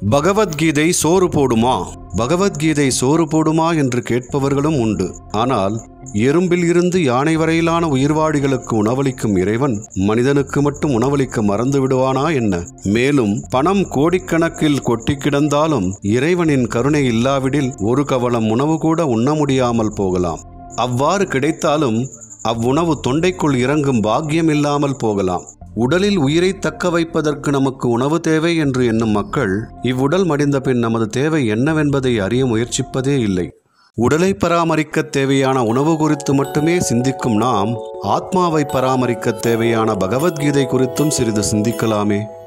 பகவத்கீதை சோறு போடுமா பகவத்கீதை சோறு போடுமா என்று கேட்பவர்களும் உண்டு ஆனால் எறும்பில் இருந்து யானை வரையிலான உயிர்வாழிகளுக்கு உணவளிக்கும் இறைவன் மனிதனுக்கு மட்டும் உணவளிக்க மறந்து விடுவானா என்ன மேலும் பணம் கோடிக்கணக்கில் கொட்டி கிடந்தாலும் இறைவனின் கருணை இல்லாவிடில் ஒரு கவளம் உணவு கூட உண்ண முடியாமல் போகலாம் அவ்வாறு கிடைத்தாலும் அவ்வுணவு தொண்டைக்குள் இறங்கும் பாக்கியம் இல்லாமல் போகலாம் உடலில் உயிரை தக்க வைப்பதற்கு நமக்கு உணவு தேவை என்று எண்ணும் மக்கள் இவ்வுடல் மடிந்த பின் நமது தேவை என்னவென்பதை அறிய முயற்சிப்பதே இல்லை உடலை பராமரிக்க தேவையான உணவு குறித்து மட்டுமே சிந்திக்கும் நாம் ஆத்மாவை பராமரிக்க தேவையான பகவத்கீதை குறித்தும் சிறிது சிந்திக்கலாமே